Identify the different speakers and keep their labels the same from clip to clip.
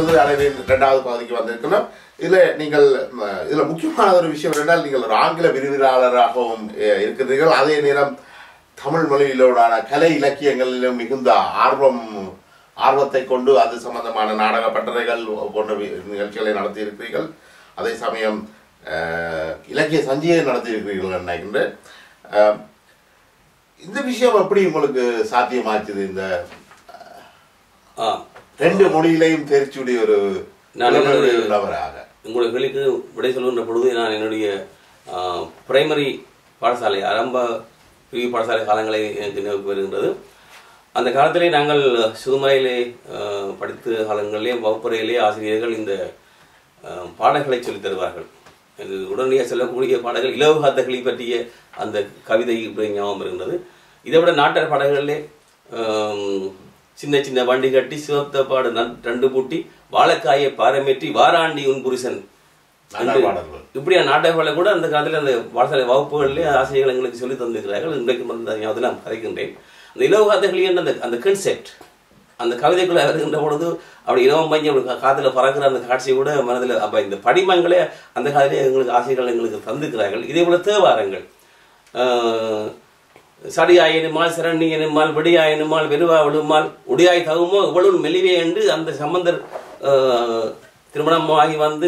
Speaker 1: இப்பொழுது அலைவின் இரண்டாவது பகுதிக்கு வந்திருக்கிறோம் இதுல நீங்கள் ம, இதுல முக்கியமான ஒரு விஷயம் என்றால் நீங்கள் ஒரு ஆங்கில விரிவுரையாளராகவும் அஹ், இருக்கிறீர்கள் அதே நேரம் தமிழ் மொழியிலோடான கலை இலக்கியங்களிலும் மிகுந்த ஆர்வம் ஆர்வத்தை கொண்டு அது சம்பந்தமான நாடக பட்டறைகள் போன்ற வி- நிகழ்ச்சிகளை நடத்தி இருக்கிறீர்கள் அதே சமயம் அஹ், இலக்கிய சஞ்சியை நடத்தி இருக்கிறீர்கள் நினைக்கின்றேன் அஹ், இந்த விஷயம் எப்படி உங்களுக்கு சாத்தியமாச்சுது இந்த
Speaker 2: ஆ
Speaker 1: ரெண்டு மொழியிலையும் தெரிச்சுடைய ஒரு
Speaker 2: நான்
Speaker 1: புலமை
Speaker 2: என்னுடைய-
Speaker 1: உள்ளவராக
Speaker 2: உங்களுடைய கேள்விக்கு விடை சொல்லுகின்ற பொழுது நான் என்னுடைய பிரைமரி பாடசாலை ஆரம்ப பிரிவு பாடசாலை காலங்களை எனக்கு நினைவுக்கு வருகின்றது அந்த காலத்திலே நாங்கள் சுதுமலையிலே ஆ, படித்த காலங்களிலே வகுப்பறையிலே ஆசிரியர்கள் இந்த ஆ, பாடல்களை சொல்லித் தருவார்கள் இது உடனடியாக சொல்லக்கூடிய பாடல்கள் இலவகாத்தகளை பற்றிய அந்த கவிதை இப்படி ஞாபகம் இருந்தது இதை விட நாட்டர் பாடல்களிலே ஆம், சின்ன சின்ன வண்டி கட்டி சிவத்த பாடு நன்- ரெண்டு பூட்டி வாழைக்காயை பாரமேற்றி வாராண்டி உன் புருஷன்
Speaker 1: நாடக பாடல்கள்.
Speaker 2: இப்படியா நாடகங்களை கூட அந்த காலத்தில் அந்த பாடசாலை வகுப்புகளிலே ஆசிரியர்கள் எங்களுக்கு சொல்லி தந்திருக்கிறார்கள் இன்றைக்கு அந்த ஞாபகத்தில் நான் கதைக்கின்றேன் அந்த இலவகாத்தகளி என்ற அந்த அந்த கன்செப்ட் அந்த கவிதைக்குள்ள வருகின்ற பொழுது அப்படி இலவம் பஞ்சு அப்படி கா- காத்துல பறக்கிற அந்த காட்சியை கூட மனதில் அப்ப இந்த படிமங்களே அந்த காலத்திலே எங்களுக்கு ஆசிரியர்கள் எங்களுக்கு தந்திருக்கிறார்கள் இதே போல தேவாரங்கள் ஆஹ், சடியாயினுமால் சிரண்ணியனுமால் வெடியாயினுமால் வெறுவா விழுமால் உடையாய் தகுமோ இவளுள் மெலிவே என்று அந்த சம்பந்தர் ஆஹ், திருமணமாகி வந்து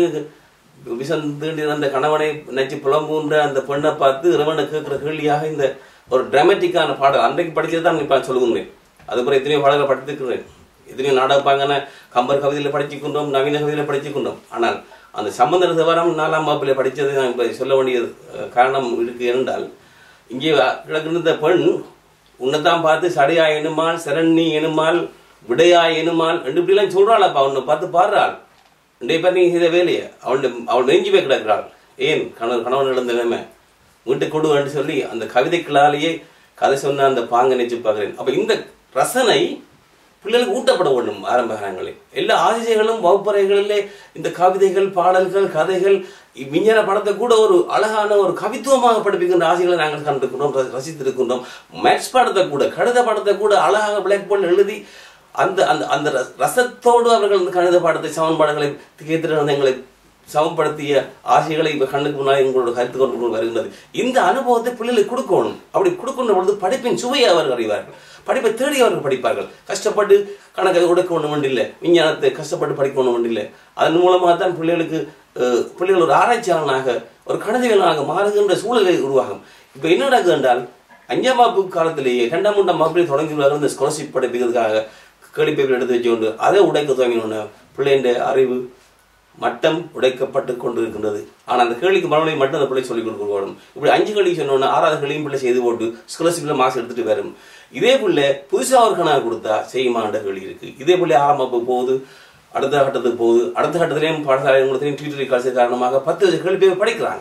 Speaker 2: விசந்து அந்த கணவனை நச்சு புலம்புன்ற அந்த பெண்ணை பார்த்து இறைவனை கேட்கிற கேள்வியாக இந்த ஒரு டிராமட்டிக்கான பாடல் அன்றைக்கு படிச்சது தான் இப்போ சொல்லுகிறேன் அதுபோல எத்தனையோ பாடல்களை படித்திருக்கிறேன் எத்தனையோ நாடகப்பாங்கன கம்பர் கவிதையில் படிச்சுக்கொண்டோம் நவீன கவிதையில் படிச்சுக்கொண்டோம் ஆனால் அந்த சம்பந்தர சிவராம் நாலாம் வகுப்பில் படித்தது நான் இப்போ சொல்ல வேண்டிய அஹ், காரணம் இருக்கு என்றால் இங்கே கிடக்கிற இந்த பெண் உன்னைத்தான் பார்த்து சடையா எனுமால் சரண்ணி எனுமால் விடையா எனுமால் ரெண்டு இப்படிலாம் சொல்றாளப்பா உன்னை பார்த்து பாடுறாள் இன்றைய பேர் நீங்க செய்த வேலையை அவள் அவள் நெஞ்சு போய் கிடக்கிறாள் ஏன் கணவன் கணவன் இழந்த நிலைமை வீட்டுக்கு கொடு என்று சொல்லி அந்த கவிதைகளாலேயே கதை சொன்ன அந்த பாங்க நினைச்சு பார்க்கிறேன் அப்ப இந்த ரசனை பிள்ளைகளுக்கு ஊட்டப்பட வேண்டும் ஆரம்ப காலங்களில் எல்லா ஆசிரியர்களும் வகுப்பறைகளிலே இந்த கவிதைகள் பாடல்கள் கதைகள் இ- விஞ்ஞான படத்தை கூட ஒரு அழகான ஒரு கவித்துவமாக படிப்பிக்கின்ற ஆசிரியர்களை நாங்கள் கண்டிருக்கிறோம் ர- ரசித்திருக்கின்றோம் மேத்ஸ் பாடத்தை கூட கணித படத்தை கூட அழகாக பிளாக் போர்டில் எழுதி அந்த அந்த அந்த ரச- ரசத்தோடு அவர்கள் அந்த கணித பாடத்தை சமன்பாடுகளை கேத்திருந்த எங்களை சமப்படுத்திய ஆசைகளை இப்ப கண்ணுக்கு முன்னாடி எங்களோட கருத்து கொண்டு வருகின்றது இந்த அனுபவத்தை பிள்ளைகளுக்கு கொடுக்கணும் அப்படி கொடுக்கின்ற பொழுது படிப்பின் சுவையை அவர்கள் அறிவார்கள் படிப்பை தேடி அவர்கள் படிப்பார்கள் கஷ்டப்பட்டு கணக்கை உடைக்க ஒன்று இல்லை விஞ்ஞானத்தை கஷ்டப்பட்டு படிக்க ஒன்று இல்லை அதன் மூலமாக தான் பிள்ளைகளுக்கு அஹ், பிள்ளைகள் ஒரு ஆராய்ச்சியாளனாக ஒரு கணிதவியலாக மாறுகின்ற சூழலை உருவாகும் இப்போ என்ன நடக்குது என்றால் அஞ்சாம் வகுப்பு காலத்திலேயே இரண்டாம் மூன்றாம் வகுப்பில் தொடங்கியுள்ளார்கள் இந்த ஸ்காலர்ஷிப் படிப்புகளுக்காக கேள்வி பேப்பர் எடுத்து வச்சுக்கொண்டு அதை உடைக்க துவங்கினோன்னு பிள்ளைன்ற அறிவு மட்டம் உடைக்கப்பட்டு கொண்டு இருக்கின்றது ஆனால் அந்த கேள்விக்கு மறுமொழி மட்டும் அந்த பிள்ளை சொல்லிக் கொடுக்க வேணும் இப்படி அஞ்சு கேள்வி சொன்னோன்னா ஆறாவது கேள்வியும் பிள்ளை செய்து போட்டு ஸ்காலர்ஷிப்ல மார்க்ஸ் எடுத்துட்டு வரும் இதே பிள்ளை புதுசா ஒரு கணக்கு கொடுத்தா செய்யுமான்ற கேள்வி இருக்கு இதே பிள்ளை ஆறாம் வகுப்பு போகுது அடுத்த கட்டத்துக்கு போகுது அடுத்த கட்டத்திலையும் பாடசாலை உங்களுக்கும் டியூட்டரி காசு காரணமாக பத்து வருஷம் கேள்வி பேப்பர் படிக்கிறாங்க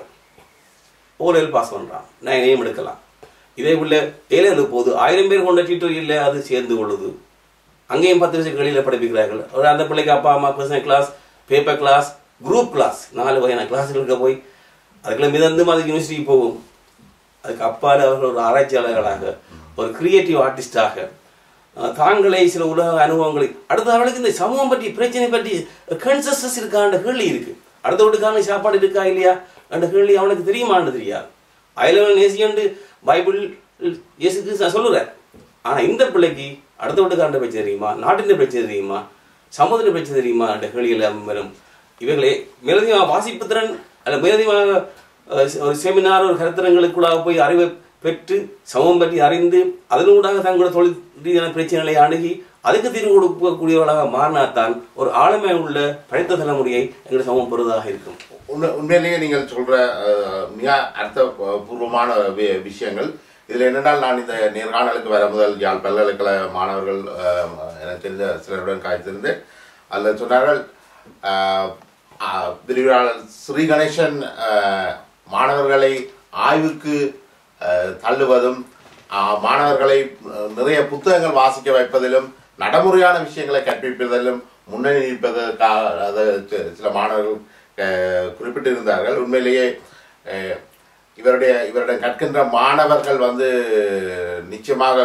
Speaker 2: ஓலையில் பாஸ் பண்றான் நான் இணையம் எடுக்கலாம் இதே போல ஏழு போது ஆயிரம் பேர் கொண்ட டியூட்டோரியல்ல அது சேர்ந்து கொள்ளுது அங்கேயும் பத்து வருஷம் கழியில் படிப்பிக்கிறார்கள் ஒரு அந்த பிள்ளைக்கு அப்பா அம்மா personal class paper class group class நாலு வகையான கிளாஸுகளுக்கு போய் அதுக்குள்ள மிதந்து அது யூனிவர்சிட்டி போகும் அதுக்கு அப்பால் அவர்கள் ஒரு ஆராய்ச்சியாளர்களாக ஒரு கிரியேட்டிவ் ஆர்டிஸ்டாக அஹ், தாங்களே சில உலக அனுபவங்களை அடுத்த அவளுக்கு இந்த சமூகம் பற்றி பிரச்சனை பற்றி கன்சஸ்டஸ் இருக்கான்ற கேள்வி இருக்கு அடுத்த வீட்டுக்கான சாப்பாடு இருக்கா இல்லையா அந்த கேள்வி அவனுக்கு தெரியுமான்னு தெரியாது அயலவன் நேசியண்டு பைபிள் இயேசு கிறிஸ்து நான் சொல்லுறேன் ஆனா இந்த பிள்ளைக்கு அடுத்த வீட்டுக்காரன் பேச்சு தெரியுமா நாட்டின் பேச்சு தெரியுமா சமுதிர பேச்சு தெரியுமா என்ற கேள்விகள் வரும் இவைகளே மேலதிகமாக வாசிப்பு திறன் அல்ல மேலதிகமாக அஹ், ஒரு செமினார் ஒரு கருத்தரங்களுக்குள்ளாக போய் அறிவை பெற்று சமம் பற்றி அறிந்து அதனூடாக தங்களோட தொழில் ரீதியான பிரச்சனைகளை அணுகி அதுக்கு தீர்வு கொடுக்கக்கூடியவர்களாக மாறினாத்தான் ஒரு ஆளுமை உள்ள படித்த தலைமுறையை எங்களுடைய சமூகம் பெறுவதாக இருக்கும்
Speaker 1: உண்மை- உண்மையிலேயே நீங்கள் சொல்ற அஹ், மிக அர்த்தபூர்வமான வி- விஷயங்கள் இதுல என்னென்னால் நான் இந்த நேர்காணலுக்கு வர முதல் யாழ் பல்கலைக்கழக மாணவர்கள் அஹ், எனக்கு தெரிஞ்ச சிலருடன் காய்த்திருந்தேன் அதில் சொன்னார்கள் அஹ், அஹ், விரிவுரையாளர் ஸ்ரீ கணேசன் அஹ், மாணவர்களை ஆய்வுக்கு அஹ், தள்ளுவதும் அஹ், மாணவர்களை அஹ், நிறைய புத்தகங்கள் வாசிக்க வைப்பதிலும் நடைமுறையான விஷயங்களை கற்பிப்பதிலும் முன்னணி நிற்பதற்காக அதை சி- சில மாணவர்கள் அஹ், குறிப்பிட்டிருந்தார்கள் உண்மையிலேயே அஹ், இவருடைய இவருடைய கற்கின்ற மாணவர்கள் வந்து நிச்சயமாக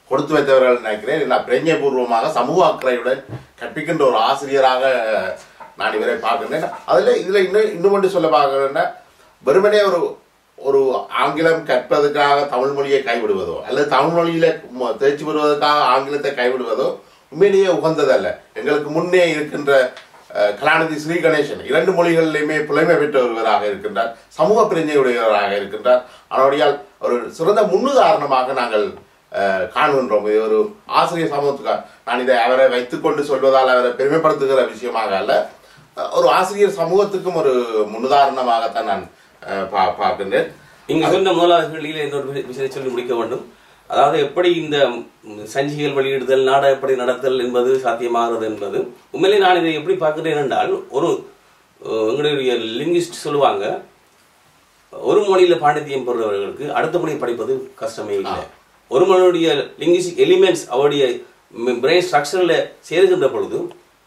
Speaker 1: கொடுத்து வைத்தவர்கள் நினைக்கிறேன் நான் பிரஞ்சபூர்வமாக சமூக அக்கறையுடன் கற்பிக்கின்ற ஒரு ஆசிரியராக நான் இவரை பார்க்கின்றேன் அதில் இதில் இன்னும் இன்னும் ஒன்று சொல்ல பார்க்கிறேன்னா வெறுமனே ஒரு ஒரு ஆங்கிலம் கற்பதற்காக தமிழ் மொழியை கைவிடுவதோ அல்லது தமிழ் மொழியில ம- தேர்ச்சி பெறுவதற்காக ஆங்கிலத்தை கைவிடுவதோ உண்மையிலேயே உகந்ததல்ல எங்களுக்கு முன்னே இருக்கின்ற அஹ், கலாநிதி ஸ்ரீ கணேசன் இரண்டு மொழிகளிலுமே புலமை பெற்ற ஒருவராக இருக்கின்றார் சமூக பிரிஞ்சையுடையவராக இருக்கின்றார் அவருடைய ஒரு சிறந்த முன்னுதாரணமாக நாங்கள் அஹ், காணுகின்றோம் இது ஒரு ஆசிரியர் சமூகத்துக்காக நான் இதை அவரை வைத்துக்கொண்டு சொல்வதால் அவரை பெருமைப்படுத்துகிற விஷயமாக அல்ல அஹ், ஒரு ஆசிரியர் சமூகத்துக்கும் ஒரு முன்னுதாரணமாகத்தான் நான் அஹ், பா பார்க்கின்றேன்
Speaker 2: நீங்க சொன்ன முதலாவது கேள்வியில இன்னொரு வி- விஷயத்தை சொல்லி முடிக்க வேண்டும் அதாவது எப்படி இந்த ம், சஞ்சிகைகள் வெளியிடுதல் நாடக எப்படி நடத்தல் என்பது சாத்தியமாகிறது என்பது உண்மையிலே நான் இதை எப்படி பார்க்கிறேன் என்றால் ஒரு அஹ், எங்களுடைய லிங்குவிஸ்ட் சொல்லுவாங்க ஒரு மொழியில பாண்டித்யம் பெறுறவர்களுக்கு அடுத்த மொழி படிப்பது கஷ்டமே இல்லை ஒரு மொழியுடைய லிங்குவிஸ்டிக் எலிமெண்ட்ஸ் அவருடைய பிரெயின் ஸ்ட்ரக்சரில் சேருகின்ற பொழுது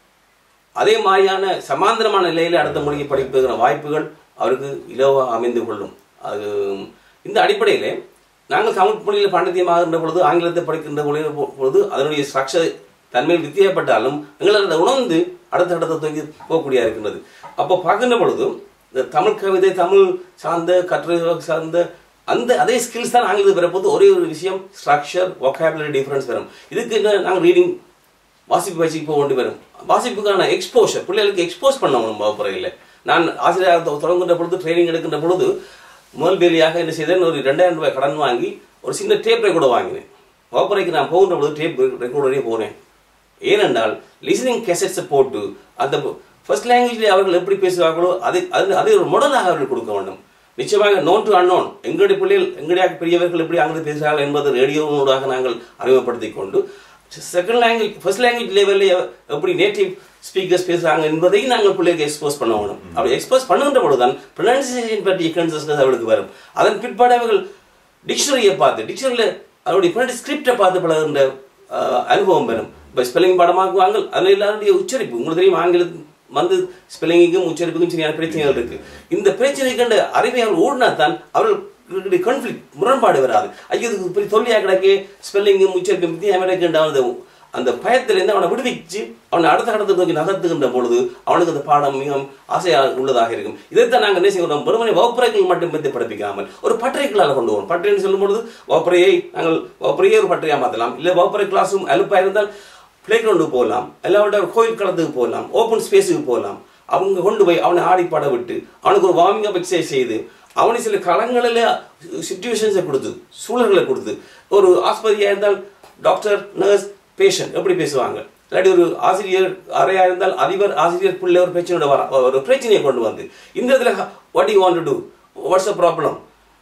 Speaker 2: அதே மாதிரியான சமாந்தரமான நிலையில அடுத்த மொழியை படிப்பதற்கான வாய்ப்புகள் அவருக்கு இலவா அமைந்து கொள்ளும் அது இந்த அடிப்படையிலே நாங்கள் தமிழ் மொழியில் பாண்டித்யமாகின்ற பொழுது ஆங்கிலத்தை படிக்கின்ற மொழியில் பொ- பொழுது அதனுடைய ஸ்ட்ரக்சர் தன்மையில் வித்தியாசப்பட்டாலும் எங்களால் அதை உணர்ந்து அடுத்த இடத்தை தூக்கி போகக்கூடிய இருக்கின்றது அப்போ பார்க்கின்ற பொழுது இந்த தமிழ் கவிதை தமிழ் சார்ந்த கட்டுரை சார்ந்த அந்த அதே ஸ்கில்ஸ் தான் ஆங்கிலத்தில் வரப்போது ஒரே ஒரு விஷயம் ஸ்ட்ரக்சர் vocabulary டிஃபரன்ஸ் வரும் இதுக்கு என்ன நாங்கள் ரீடிங் வாசிப்பு பயிற்சிக்கு போக வேண்டி வரும் வாசிப்புக்கான எக்ஸ்போஷர் பிள்ளைகளுக்கு எக்ஸ்போஸ் பண்ணணும் வகுப்பறையில் நான் ஆசிரியர் தொ- தொடங்குகின்ற பொழுது ட்ரைனிங் எடுக்கின்ற பொழுது முதல் வேலையாக என்ன செய்தேன் ஒரு ரெண்டாயிரம் ரூபாய் கடன் வாங்கி ஒரு சின்ன டேப் ரெக்கார்டர் வாங்கினேன் வகுப்பறைக்கு நான் போகின்ற பொழுது டேப் ரெக்கார்டரே போனேன் ஏனென்றால் லிசனிங் கேசட்ஸை போட்டு அந்த ஃபர்ஸ்ட் லாங்குவேஜில் அவர்கள் எப்படி பேசுவார்களோ அதை அது அதை ஒரு மாடலாக அவர்கள் கொடுக்க வேண்டும் நிச்சயமாக நோன் டு அன்னோன் எங்களுடைய பிள்ளைகள் எங்களுடைய பெரியவர்கள் எப்படி ஆங்கிலம் பேசுகிறார்கள் என்பது ரேடியோனூடாக நாங்கள் அறிமுகப்படுத்திக் கொண்டு செகண்ட் லாங்குவேஜ் ஃபர்ஸ்ட் லாங்குவேஜ் லெவலில் எப்படி நேட்டிவ் ஸ்பீக்கர்ஸ் பேசுகிறாங்க என்பதையும் நாங்கள் பிள்ளைகளுக்கு எக்ஸ்போஸ் பண்ண வேணும் அப்படி எக்ஸ்போஸ் பண்ணுகின்ற பொழுதுதான் ப்ரொனன்சியேஷன் பற்றிய கன்சஸ்டன்ஸ் அவர்களுக்கு வரும் அதன் பிற்பாடு அவர்கள் டிக்ஷனரியை பார்த்து டிக்ஷனரியில் அவருடைய பின்னாடி ஸ்கிரிப்டை பார்த்து பழகுகின்ற ஆஹ், அனுபவம் வரும் இப்போ ஸ்பெல்லிங் பாடமாக்குவாங்க அதில் எல்லாருடைய உச்சரிப்பு உங்களுக்கு தெரியும் ஆங்கிலம் வந்து ஸ்பெல்லிங்குக்கும் உச்சரிப்புக்கும் சரியான பிரச்சனைகள் இருக்கு இந்த பிரச்சனை கண்டு அறிவை அவர் ஓடினா தான் அவர்களுடைய கான்ஃபிளிக் முரண்பாடு வராது ஐயோ இது இப்படி தொல்லியாக கிடக்கு ஸ்பெல்லிங்கும் உச்சரிப்பும் பற்றி அமெரிக்கன் அந்த அந்த பயத்திலிருந்து அவனை விடுவிச்சு அவனை அடுத்த கடத்தை நோக்கி நகர்த்துகின்ற பொழுது அவனுக்கு அந்த பாடம் மிகவும் ஆசையாக உள்ளதாக இருக்கும் இதைத்தான் நாங்கள் என்ன செய்கிறோம் வெறுமனே வகுப்பறைகள் மட்டும் பற்றி படிப்பிக்காமல் ஒரு பட்டறைகளால் கொண்டு வரும் பட்டறைன்னு சொல்லும் பொழுது வகுப்பறையை நாங்கள் வகுப்பறையே ஒரு பட்டறையாக மாற்றலாம் இல்லை வகுப்பறை கிளாஸ் ரூம் அலுப்பாக இருந்தால் பிளே கிரவுண்டுக்கு போகலாம் எல்லாவற்ற ஒரு கோயில் களத்துக்கு போகலாம் ஓப்பன் ஸ்பேஸுக்கு போகலாம் அவங்க கொண்டு போய் அவனை ஆடி பாட விட்டு அவனுக்கு ஒரு வார்மிங் அப் எக்ஸசைஸ் செய்து அவனை சில களங்களில் சுச்சுவேஷன்ஸை கொடுத்து சூழல்களை கொடுத்து ஒரு ஆஸ்பத்திரியாக இருந்தால் டாக்டர் நர்ஸ் பேஷண்ட் எப்படி பேசுவாங்க இல்லாட்டி ஒரு ஆசிரியர் அறையா இருந்தால் அதிபர் ஆசிரியர் பிள்ளை ஒரு பிரச்சனையோட வர ஒரு பிரச்சனையை கொண்டு வந்து இந்த இதில் what you want to what's a problem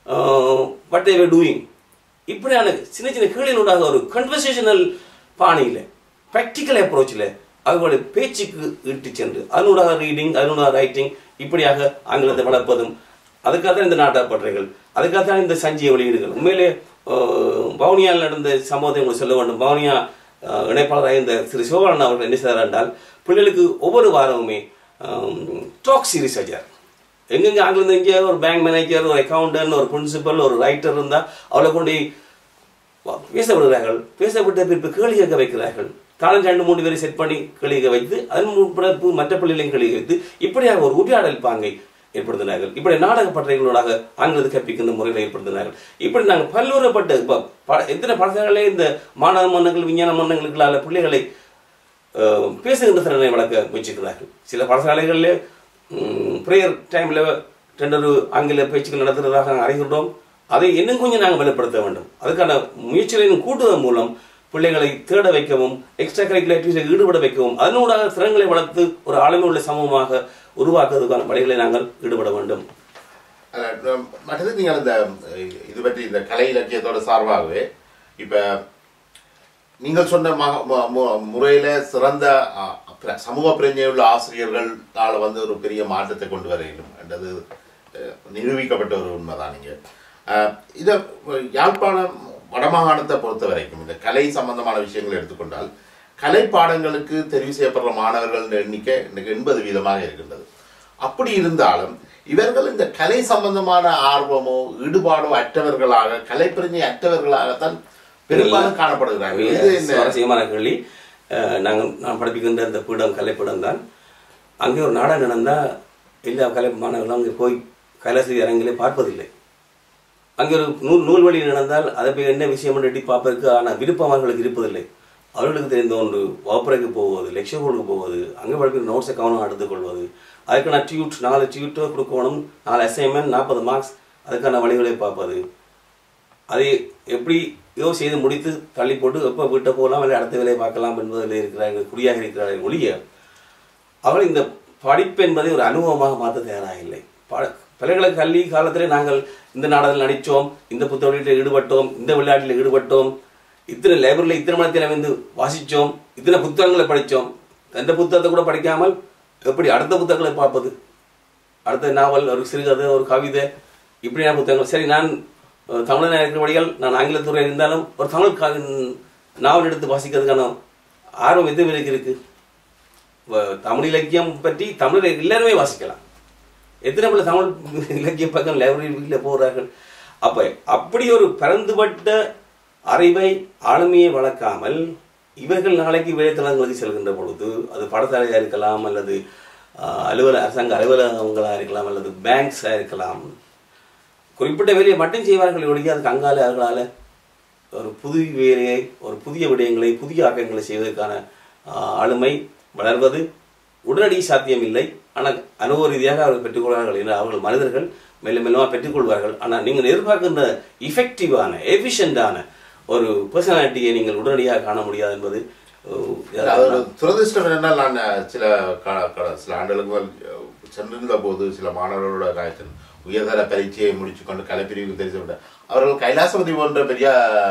Speaker 2: what they're doing இப்படியான சின்ன சின்ன கேள்விகளுடாக ஒரு கன்வர்சேஷனல் பாணியில் ப்ராக்டிக்கல் அப்ரோச்சில் அவர்களுடைய பேச்சுக்கு இட்டு சென்று அதனூடாக ரீடிங் அதனூடாக ரைட்டிங் இப்படியாக ஆங்கிலத்தை வளர்ப்பதும் அதுக்காக தான் இந்த நாட்டாப்பற்றைகள் அதுக்காக தான் இந்த சஞ்சிய வெளியீடுகள் உண்மையிலே அஹ், வவுனியாவில் நடந்த சம்பவத்தை உங்களுக்கு சொல்ல வேண்டும் வவுனியா அஹ், இணைப்பாளராக இந்த திரு சிவபாலன் அவர்கள் என்ன செய்தார் என்றால் பிள்ளைகளுக்கு ஒவ்வொரு வாரமுமே டாக் சீரிஸ் வச்சார் எங்கெங்க ஆங்கிலம் இங்கே ஒரு பேங்க் மேனேஜர் ஒரு அக்கௌண்டன்ட் ஒரு பிரின்சிபல் ஒரு ரைட்டர் இருந்தால் அவளை கொண்டு வா- பேச விடுகிறார்கள் பேச விட்ட பிறகு கேள்வி கேட்க வைக்கிறார்கள் தானும் ரெண்டு மூணு பேரை செட் பண்ணி கேள்வி கேட்க வைத்து அதன் பிறகு மற்ற பள்ளிகளையும் கேள்வி வைத்து இப்படியாக ஒரு உரையாடல் பாங்கை ஏற்படுத்தினார்கள் இப்படி நாடக பட்டறைகளோடாக ஆங்கிலத்தை கற்பிக்கின்ற முறையில் ஏற்படுத்தினார்கள் இப்படி நாங்கள் பல்வேறுபட்ட இப்போ ப- எத்தனை பாடசாலைகளே இந்த மாணவ மன்னங்கள் விஞ்ஞான மன்னங்களுக்களால் பிள்ளைகளை அஹ், பேசுகின்ற திறனை வளர்க்க முயற்சிக்கிறார்கள் சில பாடசாலைகளிலே ப்ரேயர் டைமில் ரெண்டொரு ஆங்கில பேச்சுக்கள் நடத்துறதாக நாங்கள் அறிகின்றோம் அதை இன்னும் கொஞ்சம் நாங்கள் வெளிப்படுத்த வேண்டும் அதுக்கான முயற்சிகளின் கூட்டுவதன் மூலம் பிள்ளைகளை தேட வைக்கவும் எக்ஸ்ட்ரா கரிக்குலர் ஆக்டிவிட்டியில் ஈடுபட வைக்கவும் அதனூடாக திறன்களை வளர்த்து ஒரு ஆளுமை உள்ள சமூகமாக உருவாக்குவதற்கான வழிகளை நாங்கள் ஈடுபட வேண்டும்
Speaker 1: அல்ல, நம்- மற்றது நீங்கள் இந்த அஹ், இது பற்றி இந்த கலை இலக்கியத்தோட சார்பாகவே இப்ப நீங்கள் சொன்ன மக- மு- மு- முறையில சிறந்த அஹ், பிர- சமூக பிரஞ்சையுள்ள ஆசிரியர்களால வந்து ஒரு பெரிய மாற்றத்தை கொண்டு வர வேண்டும் என்றது அஹ், நிரூபிக்கப்பட்ட ஒரு உண்மைதான் நீங்க அஹ், இத யாழ்ப்பாணம் வடமாகாணத்தை பொறுத்த வரைக்கும் இந்த கலை சம்பந்தமான விஷயங்களை எடுத்துக்கொண்டால் கலை பாடங்களுக்கு தெரிவு செய்யப்படுற மாணவர்கள் எண்ணிக்கை இன்னைக்கு எண்பது வீதமாக இருக்கின்றது அப்படி இருந்தாலும் இவர்கள் இந்த கலை சம்பந்தமான ஆர்வமோ ஈடுபாடோ அற்றவர்களாக கலைப்பிரிஞ்சை அற்றவர்களாகத்தான் பெரும்பாலும் காணப்படுகிறார்கள் இது என்ன
Speaker 2: சுவாரஸ்யமான கேள்வி அஹ், நாங்கள் நான் படிப்பிக்கின்ற இந்த பீடம் கலைப்பீடம் தான் அங்கே ஒரு நாடகம் நடந்தால் எல்லா கலை மாணவர்களும் அங்கே போய் கைலாசி அரங்கிலே பார்ப்பதில்லை அங்கே ஒரு நூல் நூல்வழி நடந்தால் அதை போய் என்ன விஷயம் எட்டி பார்ப்பதற்கு ஆனால் விருப்பம் அவர்களுக்கு இருப்பதில்லை அவர்களுக்கு தெரிந்த ஒன்று வகுப்பறைக்கு போவது லெக்சர் ஹோலுக்கு போவது அங்கே படிக்கிற நோட்ஸை கவனம் எடுத்துக்கொள்வது அதுக்கான டியூட் நாலு டியூட்டோ கொடுக்கணும் நாலு அசைன்மெண்ட் நாற்பது மார்க்ஸ் அதுக்கான வழிகளை பார்ப்பது அதை எப்படியோ செய்து முடித்து தள்ளி போட்டு எப்போ வீட்டை போகலாம் இல்லை அடுத்த வேலையை பார்க்கலாம் என்பதில் இருக்கிறார்கள் குறியாக இருக்கிறார்கள் ஒழிய அவர்கள் இந்த படிப்பு என்பதை ஒரு அனுபவமாக மாற்ற தயாராக இல்லை ப- பல்கலைக்கழக கல்வி காலத்திலே நாங்கள் இந்த நாடகத்தில் நடித்தோம் இந்த புத்தக வெளியீட்டில் ஈடுபட்டோம் இந்த விளையாட்டில் ஈடுபட்டோம் இத்தனை லைப்ரரியில் இத்தனை மணி வந்து வாசித்தோம் இத்தனை புத்தகங்களை படித்தோம் எந்த புத்தகத்தை கூட படிக்காமல் எப்படி அடுத்த புத்தகங்களை பார்ப்பது அடுத்த நாவல் ஒரு சிறுகதை ஒரு கவிதை இப்படியான புத்தகங்கள் சரி நான் அஹ், தமிழனாக இருக்கிறபடியால் நான் ஆங்கிலத்துறை இருந்தாலும் ஒரு தமிழ் கா- நாவல் எடுத்து வாசிக்கிறதுக்கான ஆர்வம் எது எனக்கு இருக்கு வ- தமிழ் இலக்கியம் பற்றி தமிழ் எல்லாருமே வாசிக்கலாம் எத்தனை பேர் தமிழ் இலக்கிய பக்கம் லைப்ரரியில் போகிறார்கள் அப்ப அப்படி ஒரு பரந்துபட்ட அறிவை ஆளுமையை வளர்க்காமல் இவர்கள் நாளைக்கு வேலைத்தளங்களுக்கு செல்கின்ற பொழுது அது படத்தாளையாக இருக்கலாம் அல்லது ஆஹ், அலுவலக அரசாங்க அலுவலகங்களாக இருக்கலாம் அல்லது பேங்க்ஸாக இருக்கலாம் குறிப்பிட்ட வேலையை மட்டும் செய்வார்கள் ஒழிய அதுக்கு அங்கால அவர்களால் ஒரு புது வேலையை ஒரு புதிய விடயங்களை புதிய ஆக்கங்களை செய்வதற்கான ஆஹ், ஆளுமை வளர்வது உடனடி சாத்தியம் இல்லை ஆனால் அனுபவ ரீதியாக அவர்கள் பெற்றுக்கொள்வார்கள் என அவர்கள் மனிதர்கள் மெல்ல மெல்லமாக பெற்றுக்கொள்வார்கள் ஆனால் நீங்கள் எதிர்பார்க்கின்ற இஃபெக்டிவான எஃபிஷியண்டான ஒரு பர்சனாலிட்டியை நீங்கள் உடனடியாக காண முடியாது என்பது
Speaker 1: இல்ல, அது ஒரு துரதிருஷ்டம் என்னென்னால் நான் சில கா- கா- சில ஆண்டுகளுக்கு மேல் சென்றிருந்த போது சில மாணவர்களோட காய்ச்சல் உயர்தர பரீட்சையை முடிச்சுக்கொண்டு கலைப்பிரிவுக்கு தெரிந்து விட்ட அவர்கள் கைலாசபதி போன்ற பெரிய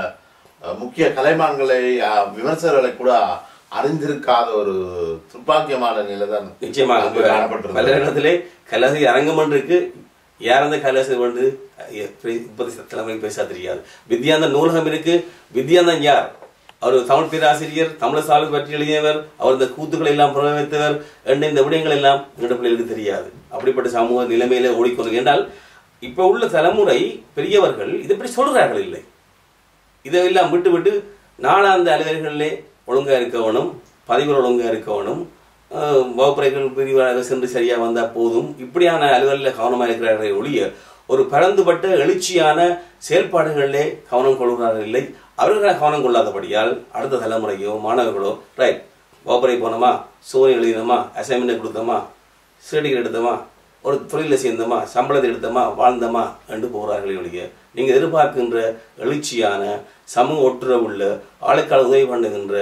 Speaker 1: அஹ், முக்கிய கலைமான்களை அஹ், விமர்சகர்களை கூட அறிந்திருக்காத ஒரு துர்ப்பாக்கியமான நிலை தான்
Speaker 2: நிச்சயமாக
Speaker 1: அங்கு காணப்பட்டிருந்தது
Speaker 2: பல்கலைக்கழகத்திலே கலாசி அரங்கம் ஒன்று இருக்கு யார் அந்த கலாசி வந்து இப்போது தலைமுறை பேச தெரியாது வித்யாந்தன் நூலகம் இருக்கு வித்யாந்தன் யார் அவர் தமிழ் பேராசிரியர் தமிழ் சாலை பற்றி எழுதியவர் அவர் இந்த கூத்துக்களை எல்லாம் புறவைத்தவர் என்ற இந்த விடயங்கள் எல்லாம் எங்களுடைய பிள்ளைகளுக்கு தெரியாது அப்படிப்பட்ட சமூக நிலைமையில ஓடிக்கொண்டு என்றால் இப்போ உள்ள தலைமுறை பெரியவர்கள் இதை இப்படி சொல்றார்கள் இல்லை இதெல்லாம் விட்டு விட்டு நாளாந்த அலுவலர்களிலே ஒழுங்கா இருக்கவனும் பதிவுகள் ஒழுங்கா இருக்கவனும் அஹ், வகுப்பறைகள் பிரிவாக சென்று சரியா வந்தா போதும் இப்படியான அலுவலில் கவனமாக இருக்கிறார்கள் ஒழிய ஒரு பரந்துபட்ட எழுச்சியான செயல்பாடுகளிலே கவனம் கொள்கிறார்கள் இல்லை அவர்கள் கவனம் கொள்ளாதபடியால் அடுத்த தலைமுறையோ மாணவர்களோ ரைட் வகுப்பறை போனோமா சோனை எழுதினோமா அசைன்மெண்ட் கொடுத்தோமா சர்டிஃபிகேட் எடுத்தோமா ஒரு தொழிலில் சேர்ந்தோமா சம்பளத்தை எடுத்தோமா வாழ்ந்தோமா என்று போகிறார்களே ஒழிய நீங்கள் எதிர்பார்க்கின்ற எழுச்சியான சமூக ஒட்டுறவுள்ள ஆளுக்கால் உதவி பண்ணுகின்ற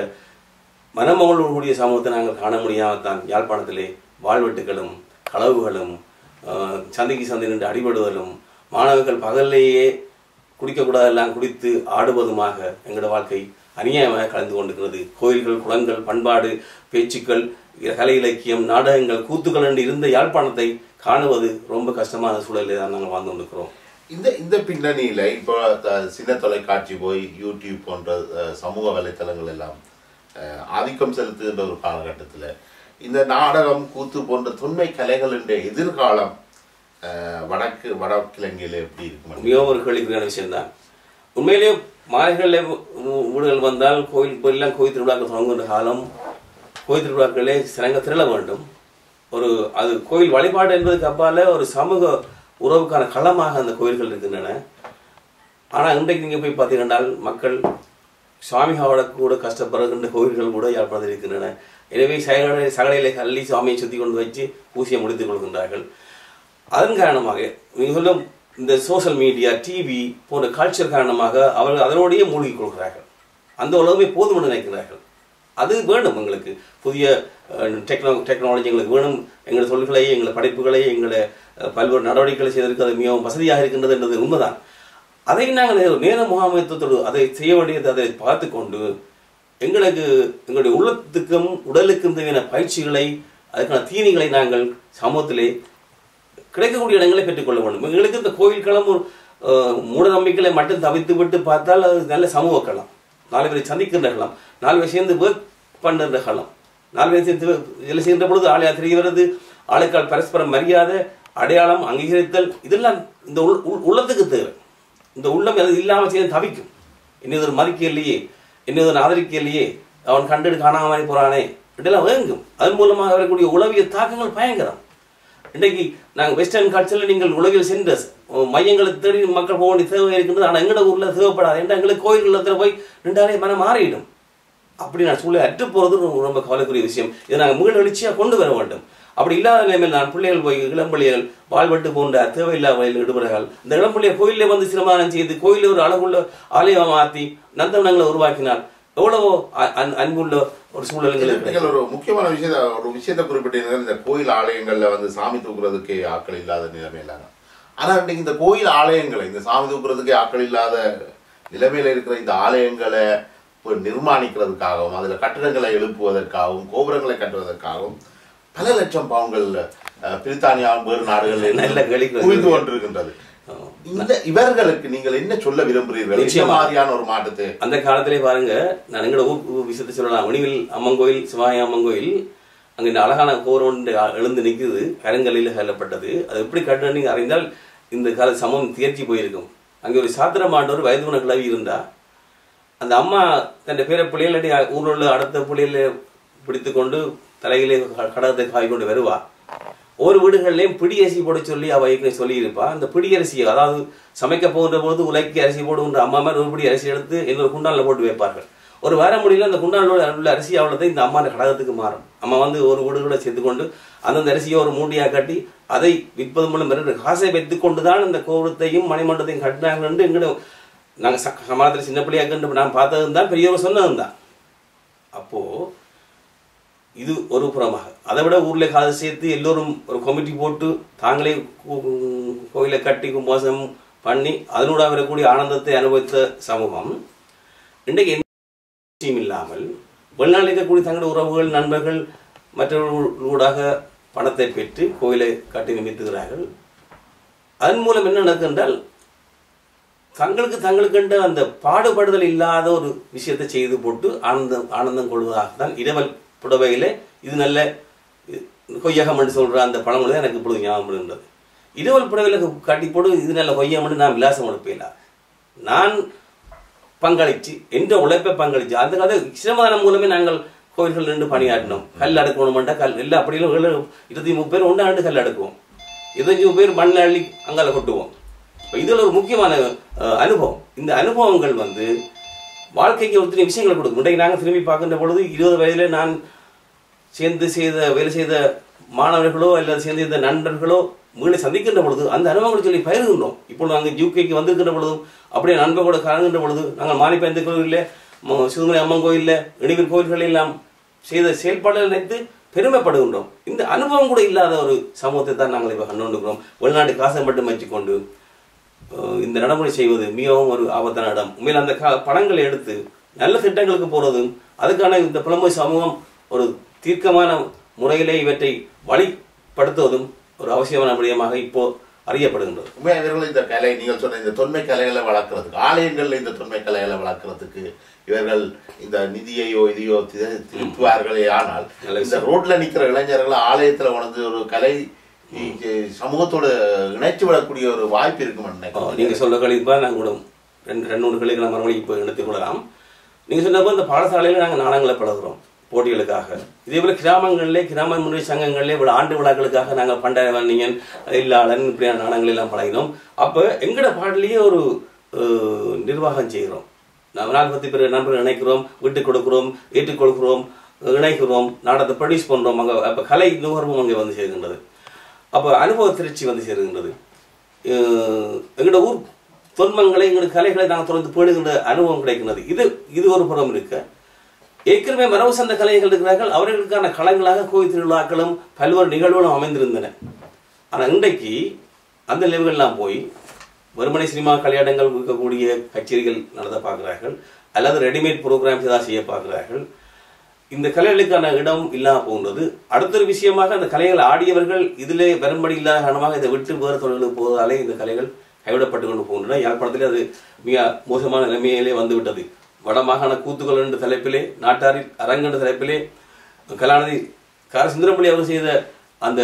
Speaker 2: மனமகளோடு கூடிய சமூகத்தை நாங்கள் காண முடியாமத்தான் யாழ்ப்பாணத்திலே வாழ்வெட்டுகளும் களவுகளும் ஆஹ், சந்தைக்கு சந்தை நின்று அடிபடுவதும் மாணவர்கள் பகல்லேயே குடிக்கக்கூடாதெல்லாம் குடித்து ஆடுவதுமாக எங்களோட வாழ்க்கை அநியாயமாக கலந்து கொண்டிருக்கிறது கோயில்கள் குளங்கள் பண்பாடு பேச்சுக்கள் கலை இலக்கியம் நாடகங்கள் கூத்துக்கள் என்று இருந்த யாழ்ப்பாணத்தை காணுவது ரொம்ப கஷ்டமான சூழலில் தான் நாங்கள் வாழ்ந்து கொண்டிருக்கிறோம்
Speaker 1: இந்த இந்த பின்னணியில இப்போ த- சின்ன தொலைக்காட்சி போய் யூடியூப் போன்ற அஹ், சமூக வலைத்தளங்கள் எல்லாம் அஹ், ஆதிக்கம் செலுத்துகின்ற ஒரு காலகட்டத்தில் இந்த நாடகம் கூத்து போன்ற தொன்மை கலைகளின் எதிர்காலம் அஹ், வடக்கு வடக்கிழங்கையில் எப்படி இருக்கும்
Speaker 2: மிகவும் ஒரு கேள்விக்குறியான விஷயம்தான் உண்மையிலேயே மாலைகளில் வீடுகள் வந்தால் கோயில் கோயிலெல்லாம் கோயில் திருவிழாக்கள் தொடங்குகின்ற காலம் கோயில் திருவிழாக்களே சிறங்க திரள வேண்டும் ஒரு அது கோயில் வழிபாடு என்பதுக்கு அப்பால ஒரு சமூக உறவுக்கான களமாக அந்த கோயில்கள் இருக்கின்றன ஆனால் இன்றைக்கு நீங்கள் போய் பார்த்தீங்கன்னா மக்கள் சுவாமிகாவோட கூட கஷ்டப்படுகின்ற கோயில்கள் கூட யாழ்ப்பாணத்தில் இருக்கின்றன எனவே சகலை சகலையிலே கள்ளி சுவாமியை சுற்றி கொண்டு வச்சு பூசியை முடித்துக் கொள்கின்றார்கள் அதன் காரணமாக நீங்கள் சொல்லும் இந்த சோஷியல் மீடியா டிவி போன்ற கல்ச்சர் காரணமாக அவர்கள் அதனோடையே மூழ்கிக் கொள்கிறார்கள் அந்த உலகமே போதும் என்று நினைக்கிறார்கள் அது வேணும் எங்களுக்கு புதிய டெக்னோ டெக்னாலஜி எங்களுக்கு வேணும் எங்கள் தொழில்களை எங்கள் படைப்புகளை எங்களை அஹ், பல்வேறு நடவடிக்கைகளை செய்வதற்கு அது மிகவும் வசதியாக இருக்கின்றது என்பது உண்மைதான் அதை நாங்கள் நேர- நேர முகாமைத்துவத்தோடு அதை செய்ய வேண்டியது அதை பார்த்து கொண்டு எங்களுக்கு எங்களுடைய உள்ளத்துக்கும் உடலுக்கும் தேவையான பயிற்சிகளை அதுக்கான தீனிகளை நாங்கள் சமூகத்திலே கிடைக்கக்கூடிய இடங்களை பெற்றுக்கொள்ள வேண்டும் எங்களுக்கு இந்த கோயில் களம் ஒரு அஹ், மூட நம்பிக்கைகளை மட்டும் தவிர்த்து விட்டு பார்த்தால் அது நல்ல சமூக களம் நாலு பேரை சந்திக்கின்ற களம் நாலு பேர் சேர்ந்து ஒர்க் பண்ணுற களம் நாலு பேர் சேர்ந்து இதில் செய்கின்ற பொழுது ஆளையா தெரிய வருது ஆளுக்கால் பரஸ்பரம் மரியாதை அடையாளம் அங்கீகரித்தல் இதெல்லாம் இந்த உள் உள்- உள்ளத்துக்கு தேவை இந்த உள்ளம் அது இல்லாமல் செய்ய தவிக்கும் இன்னொரு மதிக்க இல்லையே இன்னொரு ஆதரிக்க இல்லையே அவன் கண்டு காணாம போறானே இதெல்லாம் வேங்கும் அதன் மூலமாக வரக்கூடிய உளவியல் தாக்கங்கள் பயங்கரம் இன்றைக்கு நாங்கள் வெஸ்டர்ன் கல்ச்சரில் நீங்கள் உலகில் சென்ற மையங்களை தேடி மக்கள் போக வேண்டிய தேவை இருக்கின்றது ஆனால் எங்களோட ஊரில் தேவைப்படாது ஏன்னா எங்களுக்கு கோயில்களில் போய் நின்றாலே மனம் மாறிடும் அப்படி நான் சூழலை அற்று போகிறது ரொம்ப- ரொம்ப கவலைக்குரிய விஷயம் இதை நாங்கள் மீள் எழுச்சியாக கொண்டு வர வேண்டும் அப்படி இல்லாத நிலைமையில் நான் பிள்ளைகள் போய் இளம்பிள்ளைகள் வாழ்வெட்டு போன்ற தேவையில்லாத வழியில் ஈடுபடுகிறார்கள் இந்த இளம்பிள்ளைய கோயிலில் வந்து சிரமதானம் செய்து கோயிலில் ஒரு அழகுள்ள ஆலயம் மாற்றி நந்தவனங்களை உருவாக்கினால் எவ்வளவோ அ- அன்- அன்புள்ள ஒரு சூழல்கள்
Speaker 1: நீங்கள் ஒரு முக்கியமான விஷயத்த ஒரு விஷயத்தை குறிப்பிட்டீங்க இந்த கோயில் ஆலயங்கள்ல வந்து சாமி தூக்குறதுக்கு ஆட்கள் இல்லாத நிலைமையில ஆனா இன்னைக்கு இந்த கோயில் ஆலயங்களை இந்த சாமி தூக்குறதுக்கு ஆட்கள் இல்லாத நிலைமையில இருக்கிற இந்த ஆலயங்களை இப்போ நிர்மாணிக்கிறதுக்காகவும் அதுல கட்டிடங்களை எழுப்புவதற்காகவும் கோபுரங்களை கட்டுவதற்காகவும் பல லட்சம் பவுன்கள் அஹ், பிரித்தானியாவும் வேறு நாடுகளில்
Speaker 2: நல்ல கேள்வி.
Speaker 1: குவிந்து கொண்டிருக்கின்றது இந்த இவர்களுக்கு நீங்கள் என்ன சொல்ல விரும்புகிறீர்கள் இந்த
Speaker 2: நிச்சயமா.
Speaker 1: மாதிரியான ஒரு மாற்றத்தை
Speaker 2: அந்த காலத்திலே பாருங்க நான் எங்களோட ஊர் ஊர் விஷயத்தை சொல்லலாம் வணிவில் அம்மன் கோயில் சிவாய அம்மன் கோயில் அங்க இந்த அழகான கோரம் எழுந்து நிக்குது கருங்கல்லில் கல்லப்பட்டது அது எப்படி கட்டணும் நீங்க அறிந்தால் இந்த கால சமம் தேர்ச்சி போயிருக்கும் அங்கே ஒரு சாத்திரமாண்டவர் வயதுன கிளவி இருந்தா அந்த அம்மா தன் பேர பிள்ளைகளடி ஊரில் உள்ள அடுத்த பிள்ளைகளை பிடித்து கொண்டு தலையிலே க- கடகத்தை காய் கொண்டு வருவா ஒவ்வொரு வீடுகள்லையும் பிடி அரிசி போட சொல்லி அவ ஏற்கனவே சொல்லியிருப்பா அந்த பிடி அரிசி அதாவது சமைக்க போகின்ற போது உலக்கி அரிசி போடுகின்ற அம்மா மாதிரி ஒரு பிடி அரிசி எடுத்து இன்னொரு குண்டானில் போட்டு வைப்பார்கள் ஒரு வார முடியல அந்த குண்டானில் உள்ள அரிசி அவ்வளோதான் இந்த அம்மா கடகத்துக்கு மாறும் அம்மா வந்து ஒரு வீடு கூட சேர்த்து கொண்டு அந்தந்த அரிசியை ஒரு மூண்டியாக கட்டி அதை விற்பது மூலம் பிறகு காசை வைத்து கொண்டு தான் இந்த கோபுரத்தையும் மணிமண்டபத்தையும் கட்டினாங்கன்னு எங்கட நாங்கள் சமாளத்தில் சின்ன பிள்ளையா கண்டு நான் பார்த்ததும் தான் பெரியவர் சொன்னதும் தான் அப்போ இது ஒரு புறமாக அதை விட ஊர்ல காது சேர்த்து எல்லோரும் ஒரு கமிட்டி போட்டு தாங்களே கு- கோயிலை கட்டி கும்பாசம் பண்ணி அதனூட வரக்கூடிய ஆனந்தத்தை அனுபவித்த சமூகம் இன்றைக்கு எந்த விஷயம் இல்லாமல் வெளிநாட்டில் இருக்கக்கூடிய தங்களுடைய உறவுகள் நண்பர்கள் மற்றவர்களூடாக பணத்தை பெற்று கோயிலை கட்டி நிமித்துகிறார்கள் அதன் மூலம் என்ன நடக்குன்றால் தங்களுக்கு தங்களுக்கென்ற அந்த பாடுபடுதல் இல்லாத ஒரு விஷயத்தை செய்து போட்டு ஆனந்தம் ஆனந்தம் கொள்வதாகத்தான் இரவல் புடவையிலே இது நல்ல இது- கொய்யகம் என்று சொல்ற அந்த பழமொழி தான் எனக்கு இப்பொழுது ஞாபகம் வருகின்றது இரவல் புடவையில கட்டி போட்டு இது நல்ல கொய்யம் என்று நான் விலாசம் எடுப்பேன் நான் பங்களிச்சு என்ற உழைப்பை பங்களிச்சு அந்த கதை சிரமதானம் மூலமே நாங்கள் கோயில்கள் நின்று பணியாற்றினோம் கல் அடுக்கணுமெண்டா கல் இல்லை அப்படியும் இருபத்தி முப்பது பேர் ஒன்றா ஆண்டு கல் அடுக்குவோம் இருபத்தஞ்சு பேர் மண் அள்ளி அங்கால கொட்டுவோம் இப்ப இதுல ஒரு முக்கியமான அஹ், அனுபவம் இந்த அனுபவங்கள் வந்து வாழ்க்கைக்கு ஒருத்தனை விஷயங்களை கொடுக்கும் இன்றைக்கு நாங்கள் திரும்பி பார்க்கின்ற பொழுது இருபது வயதிலே நான் சேர்ந்து செய்த வேலை செய்த மாணவர்களோ அல்லது சேர்ந்து செய்த நண்பர்களோ மீளை சந்திக்கின்ற பொழுது அந்த அனுபவங்களை சொல்லி பயிர்கின்றோம் இப்போ நாங்கள் யூகேக்கு வந்திருக்கின்ற பொழுதும் அப்படியே நண்பர்களோட கலந்துகின்ற பொழுது நாங்கள் மானிப்பயந்து கோயிலில் சிவமலை அம்மன் கோயிலில் இணைவில் கோயில்கள் எல்லாம் செய்த செயல்பாடுகள் நினைத்து பெருமைப்படுகின்றோம் இந்த அனுபவம் கூட இல்லாத ஒரு சமூகத்தை தான் நாங்கள் இப்போ கண்டுகொண்டிருக்கிறோம் வெளிநாட்டு காசை மட்டும் வச்சுக்கொண்டு அஹ், இந்த நடைமுறை செய்வது மிகவும் ஒரு ஆபத்தான இடம் உண்மையில் அந்த கா பணங்களை எடுத்து நல்ல திட்டங்களுக்கு போறதும் அதுக்கான இந்த புலம்பு சமூகம் ஒரு தீர்க்கமான முறையிலே இவற்றை வழிப்படுத்துவதும் ஒரு அவசியமான விடயமாக இப்போ அறியப்படுகின்றது
Speaker 1: உண்மையா இவர்கள் இந்த கலை நீங்கள் சொன்ன இந்த தொன்மை கலைகளை வளர்க்கறதுக்கு ஆலயங்கள்ல இந்த தொன்மை கலைகளை வளர்க்கறதுக்கு இவர்கள் இந்த நிதியையோ இதையோ தி- திருப்புவார்களே ஆனால்
Speaker 2: நல்ல
Speaker 1: இந்த ரோட்ல நிக்கிற இளைஞர்கள் ஆலயத்துல உணர்ந்து ஒரு கலை இ- சமூகத்தோட இணைச்சு விடக்கூடிய ஒரு வாய்ப்பு இருக்கும்னு
Speaker 2: ஆ,
Speaker 1: நினைக்கிறேன்
Speaker 2: நீங்க சொல்ற கழிப்பா நாங்கள் கூட ரெண்டு ரெண்டு மூணு கழிவுகளை மறுபடியும் இப்போ எடுத்துக் கொள்ளலாம் நீங்க சொன்ன போது இந்த பாடசாலையில் நாங்கள் நாடகங்களை பழகுறோம் போட்டிகளுக்காக இதே போல கிராமங்களிலே கிராம முறை சங்கங்களிலே இவ்வளவு ஆண்டு விழாக்களுக்காக நாங்கள் பண்டைய வன்னியன் இல்லாளன் இப்படியான நாடகங்கள் எல்லாம் பழகினோம் அப்போ எங்கட பாடலையே ஒரு அஹ், நிர்வாகம் செய்கிறோம் நம்ம நாற்பத்தி பேர் நண்பர்கள் இணைக்கிறோம் விட்டுக் கொடுக்கிறோம் ஏற்றுக் கொடுக்கிறோம் இணைக்கிறோம் நாடகத்தை ப்ரொடியூஸ் பண்றோம் அங்கே அப்போ கலை நுகர்வும் அங்கே வந்து சேர்கின்றது அப்போ அனுபவ திருச்சி வந்து சேருகின்றது அஹ் எங்களோட ஊர் தொன்மங்களை எங்களோட கலைகளை நாங்கள் தொடர்ந்து பேணுகின்ற அனுபவம் கிடைக்கின்றது இது இது ஒரு புறம் இருக்க ஏற்கனவே மரபு சந்த கலைகள் இருக்கிறார்கள் அவர்களுக்கான களங்களாக கோயில் திருவிழாக்களும் பல்வேறு நிகழ்வுகளும் அமைந்திருந்தன ஆனால் இன்றைக்கு அந்த லெவல்லாம் போய் வெறுமனை சினிமா கல்யாணங்கள் இருக்கக்கூடிய கச்சேரிகள் நடத்த பார்க்கிறார்கள் அல்லது ரெடிமேட் ப்ரோக்ராம்ஸ் ஏதாவது செய்ய பார்க்கிறார்கள் இந்த கலைகளுக்கான இடம் இல்லாம போகின்றது அடுத்த ஒரு விஷயமாக அந்த கலைகள் ஆடியவர்கள் இதிலே வரும்படி இல்லாத காரணமாக இதை விட்டு வேறு தொழில்களுக்கு போவதாலே இந்த கலைகள் கைவிடப்பட்டு கொண்டு போகின்றன யாழ்ப்பாணத்திலே அது மிக மோசமான நிலைமையிலே வந்து விட்டது வடமாகாண கூத்துக்கள் என்ற தலைப்பிலே நாட்டாரில் அரங்கு என்ற தலைப்பிலே கலாநிதி கார சுந்தரப்பள்ளி அவர் செய்த அந்த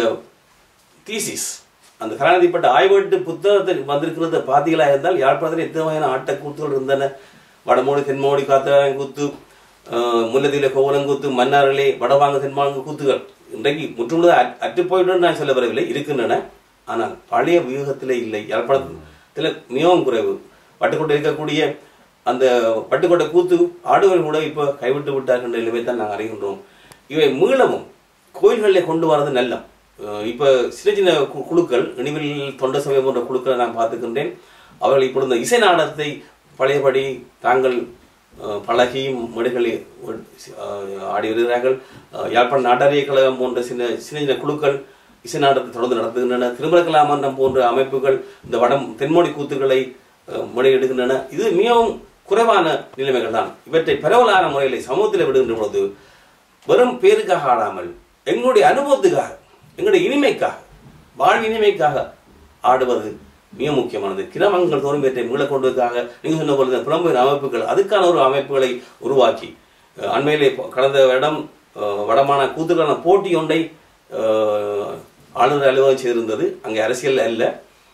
Speaker 2: தீசிஸ் அந்த கலாநிதிப்பட்ட ஆய்வெட்டு புத்தகத்தில் வந்திருக்கிறத பார்த்தீங்களா இருந்தால் யாழ்ப்பாணத்தில் எத்தனை வகையான ஆட்ட கூத்துகள் இருந்தன வடமோடி தென்மோடி காத்தாங்க கூத்து அஹ், முல்லதியில கோவலம் கூத்து மன்னாரிலே வடவாங்க தென்மாங்க கூத்துகள் இன்றைக்கு முற்றுமுழுதாக அற்று- அற்று போயிட்டு நான் சொல்ல வரவில்லை இருக்கின்றன ஆனால் பழைய வியூகத்திலே இல்லை யாழ்ப்பாணத்தில் மிகவும் குறைவு பட்டுக்கோட்டை இருக்கக்கூடிய அந்த பட்டுக்கோட்டை கூத்து ஆடுகள் கூட இப்போ கைவிட்டு விட்டார்கள் என்ற நிலைமை தான் நாங்கள் அறிகின்றோம் இவை மீளவும் கோயில்களில் கொண்டு வரது நல்லம் அஹ் இப்போ சின்ன சின்ன கு- குழுக்கள் இனிவில் தொண்ட சமயம் போன்ற குழுக்களை நான் பார்த்துக்கின்றேன் அவர்கள் இப்பொழுது இந்த இசை நாடகத்தை பழையபடி தாங்கள் அஹ், பழகி மேடைகளில் அஹ், ஆடி வருகிறார்கள் அஹ், யாழ்ப்பாண நாட்டாரிய கழகம் போன்ற சின்ன சின்ன சின்ன குழுக்கள் இசை நாடகத்தை தொடர்ந்து நடத்துகின்றன திருமண கலாமன்றம் போன்ற அமைப்புகள் இந்த வடம் தென்மொழி கூத்துக்களை அஹ், முறையிடுகின்றன இது மிகவும் குறைவான நிலைமைகள் தான் இவற்றை பரவலான முறையில் சமூகத்தில் விடுகின்ற பொழுது வெறும் பேருக்காக ஆடாமல் எங்களுடைய அனுபவத்துக்காக எங்களுடைய இனிமைக்காக வாழ் இனிமைக்காக ஆடுவது மிக முக்கியமானது கிராமங்கள் தோறும் இவற்றை மீள கொண்டதுக்காக நீங்கள் சொன்ன பொழுது புலம்பெயர் அமைப்புகள் அதுக்கான ஒரு அமைப்புகளை உருவாக்கி அஹ், அண்மையிலே இப்போ கடந்த வருடம் அஹ், வடமான கூத்துக்கான போட்டி ஒன்றை அஹ், ஆளுநர் அலுவலகம் செய்திருந்தது அங்கே அரசியல் அல்ல